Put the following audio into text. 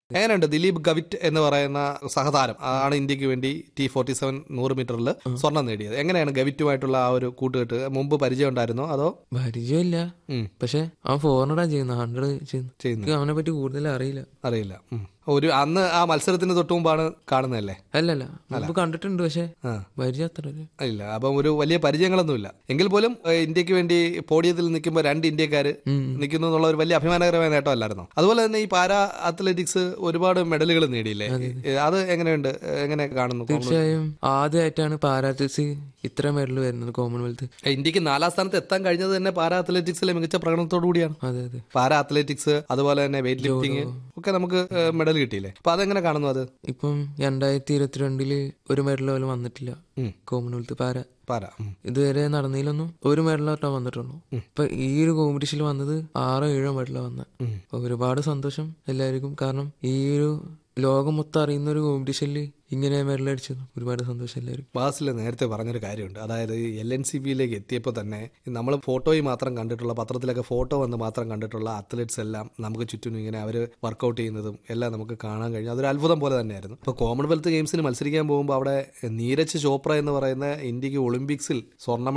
എങ്ങനെയുണ്ട് ദിലീപ് ഗവിറ്റ് എന്ന് പറയുന്ന സഹതാരം ആണ് ഇന്ത്യക്ക് വേണ്ടി ടി ഫോർട്ടി സെവൻ നൂറ് മീറ്ററിൽ സ്വർണം നേടിയത് എങ്ങനെയാണ് ഗവിറ്റുമായിട്ടുള്ള ആ ഒരു കൂട്ടുകെട്ട് മുമ്പ് പരിചയം ഉണ്ടായിരുന്നോ അതോ പരിചയമില്ല ഉം. പക്ഷെ അവൻ ഫോറിനറാ ചെയ്യുന്നത് ഹൺഡ്രഡ് ചെയ്യുന്നു ചെയ്യുന്നു. എനിക്ക് അവനെ പറ്റി കൂടുതൽ അറിയില്ല അറിയില്ല ഉം. ഒരു അന്ന് ആ മത്സരത്തിന് തൊട്ട് മുമ്പാണ് കാണുന്നതല്ലേ അല്ലല്ല മുമ്പ് കണ്ടിട്ടുണ്ട് പക്ഷെ ആ. പരിചയം അത്ര ഇല്ല. ഇല്ല അപ്പം ഒരു വലിയ പരിചയങ്ങളൊന്നുമില്ല എങ്കിൽ പോലും ഏഹ്, ഇന്ത്യക്ക് വേണ്ടി പോഡിയത്തിൽ നിൽക്കുമ്പോൾ രണ്ട് ഇന്ത്യക്കാര് നിൽക്കുന്നു എന്നുള്ള ഒരു വലിയ അഭിമാനകരമായ നേട്ടമല്ലായിരുന്നോ അതുപോലെ തന്നെ ഈ പാരാ അത്ലറ്റിക്സ് ഒരുപാട് മെഡലുകൾ നേടിയില്ലേ ഏഹ്, അത് എങ്ങനെയുണ്ട് ഏഹ്, എങ്ങനെ കാണുന്നു തീർച്ചയായും ആദ്യമായിട്ടാണ് പാരാറ്റിക്സ് ഇത്ര മെഡൽ വരുന്നത് കോമൺവെൽത്ത് ഏഹ്, ഇന്ത്യക്ക് നാലാം സ്ഥാനത്ത് എത്താൻ കഴിഞ്ഞത് തന്നെ പാരാ അത്ലറ്റിക്സിലെ മികച്ച പ്രകടനത്തോടു കൂടിയാണ് അതെ അതെ പാരാ അത്ലറ്റിക്സ് അതുപോലെ തന്നെ വെയിറ്റ് ലിഫ്റ്റിംഗ് ഒക്കെ നമുക്ക് ഏഹ്, മെഡൽ കിട്ടിയില്ലേ അപ്പൊ അതെങ്ങനെ കാണുന്നു അത് ഇപ്പം രണ്ടായിരത്തി ഇരുപത്തിരണ്ടില് ഒരു മെഡൽ പോലും വന്നിട്ടില്ല ഉം. കോമൺവെൽത്ത് പാര പാരാ ഉം. ഇതുവരെ നടന്നതിലൊന്നും ഒരു മെഡലോട്ടാ വന്നിട്ടുള്ളൂ ഇപ്പൊ ഈ ഒരു കോമ്പറ്റീഷനിൽ വന്നത് ആറോ ഏഴോ മെഡലാ വന്നത് അപ്പൊ ഒരുപാട് സന്തോഷം എല്ലാവർക്കും കാരണം ഈ ഒരു ലോകം മൊത്തം അറിയുന്ന ഒരു കോമ്പറ്റീഷനിൽ ഇങ്ങനെ മെഡൽ അടിച്ചത് ഒരുപാട് സന്തോഷം എല്ലാവർക്കും ബാസിൽ നേരത്തെ പറഞ്ഞൊരു കാര്യമുണ്ട് അതായത് എൽ എൻ സി ബിയിലേക്ക് എത്തിയപ്പോൾ തന്നെ നമ്മൾ ഫോട്ടോയിൽ മാത്രം കണ്ടിട്ടുള്ള പത്രത്തിലൊക്കെ ഫോട്ടോ വന്ന് മാത്രം കണ്ടിട്ടുള്ള അത്ലറ്റ്സ് എല്ലാം നമുക്ക് ചുറ്റും ഇങ്ങനെ അവർ വർക്കൗട്ട് ചെയ്യുന്നതും എല്ലാം നമുക്ക് കാണാൻ കഴിഞ്ഞു അതൊരു അത്ഭുതം പോലെ തന്നെയായിരുന്നു ഇപ്പോൾ കോമൺവെൽത്ത് ഗെയിംസിന് മത്സരിക്കാൻ പോകുമ്പോൾ അവിടെ നീരജ് ചോപ്ര എന്ന് പറയുന്ന ഇന്ത്യക്ക് ഒളിമ്പിക്സിൽ സ്വർണ്ണ